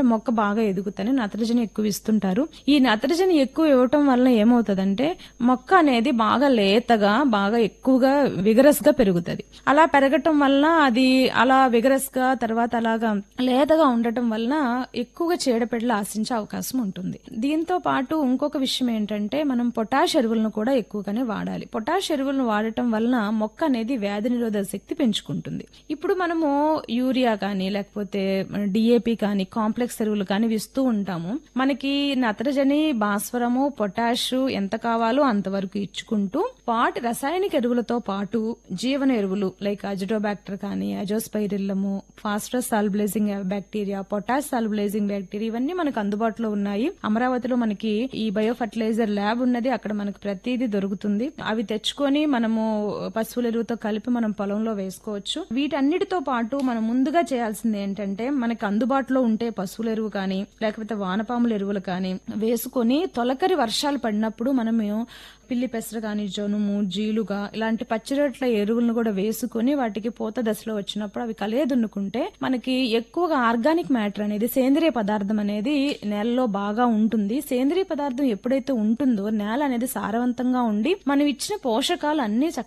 మొక్క బాగా ఎదుగుతాని నత్రజని ఎక్కువ ఇస్తుంటారు ఈ నత్రజని ఎక్కువ ఇవ్వటం వల్ల ఏమవుతుందంటే మొక్క అనేది బాగా లేతగా బాగా ఎక్కువగా విగరస్ గా పెరుగుతుంది అలా పెరగటం వలన అది అలా విగరస్ గా తర్వాత అలాగా లేతగా ఉండటం వలన ఎక్కువగా చీడపీడలు ఆశించే అవకాశం ఉంటుంది దీంతో పాటు ఇంకొక విషయం ఏంటంటే మనం పొటాష్ ఎరువులను కూడా ఎక్కువగానే వాడాలి పొటాష్ ఎరువులను వాడటం వలన మొక్క అనేది వ్యాధి నిరోధక శక్తి పెంచుకుంటుంది ఇప్పుడు మనము యూరియా కానీ లేకపోతే డిఏపి కానీ కాంప్లెక్స్ ఎరువులు కానీ ఇస్తూ ఉంటాము మనకి నత్రజని భాస్వరము పొటాష్ ఎంత కావాలో అంతవరకు ఇచ్చుకుంటూ వాటి రసాయనిక ఎరువులతో పాటు జీవన ఎరువులు లైక్ అజిడోబాక్టర్ కానీ azospirillum phosphorus solubilizing bacteria potash solubilizing bacteria ఇవన్నీ మనకు అందుబాటులో ఉన్నాయి అమరావతిలో మనకి ఈ బయో ఫర్టిలైజర్ ల్యాబ్ ఉన్నది అక్కడ మనకు ప్రతిదీ దొరుకుతుంది అవి తెచ్చుకొని మనము పశువుల ఎరువుతో కలిపి మనం పొలంలో వేసుకోవచ్చు వీటన్నిటితో పాటు మనం ముందుగా చేయాల్సింది ఏంటంటే మనకి అందుబాటులో ఉంటే పశువుల ఎరువు కానీ లేకపోతే వానపాముల ఎరువులు కానీ వేసుకొని తొలకరి వర్షాలు పడినప్పుడు మనము పిల్లి పెసర కానీ జనుము జీలుగా ఇలాంటి పచ్చిరొట్ల ఎరువులను కూడా వేసుకొని వాటికి పూత దశలో వచ్చినప్పుడు అవి కలియదున్నుకుంటే మనకి ఎక్కువగా ఆర్గానిక్ మ్యాటర్ అనేది సేంద్రియ పదార్థం అనేది నేలలో బాగా ఉంటుంది సేంద్రియ పదార్థం ఎప్పుడైతే ఉంటుందో నేల అనేది సారవంతంగా ఉండి మనం ఇచ్చిన పోషకాలు అన్ని